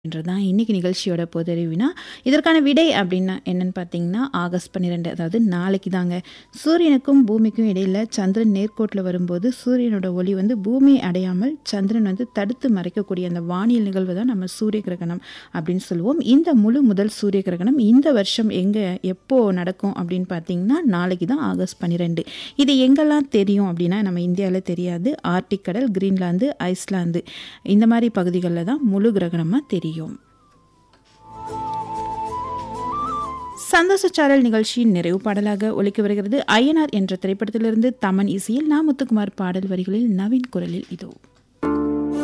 என்றதான் இன்னைக்கு நிகழ்ச்சியோட பொதறிவினா இதற்கான விடை அப்படின்னா என்னன்னு பார்த்தீங்கன்னா ஆகஸ்ட் பன்னிரெண்டு அதாவது நாளைக்கு தாங்க சூரியனுக்கும் பூமிக்கும் இடையில சந்திரன் நேர்கோட்டில் வரும்போது சூரியனோட ஒளி வந்து பூமியை அடையாமல் சந்திரன் வந்து தடுத்து மறைக்கக்கூடிய அந்த வானியல் நிகழ்வு தான் நம்ம சூரிய கிரகணம் அப்படின்னு சொல்லுவோம் இந்த முழு முதல் சூரிய கிரகணம் இந்த வருஷம் எங்கே எப்போ நடக்கும் அப்படின்னு பார்த்தீங்கன்னா நாளைக்கு தான் ஆகஸ்ட் பன்னிரெண்டு இது எங்கெல்லாம் தெரியும் அப்படின்னா நம்ம இந்தியாவில் தெரியாது ஆர்டிக் கடல் கிரீன்லாந்து ஐஸ்லாந்து இந்த மாதிரி பகுதிகளில் தான் முழு கிரகணமாக தெரியும் சந்தோஷ சாரல் நிகழ்ச்சியின் நிறைவு பாடலாக ஒலிக்க வருகிறது ஐயனார் என்ற திரைப்படத்திலிருந்து தமன் இசையில் நா முத்துக்குமார் பாடல் வரிகளில் நவீன் குரலில் இதோ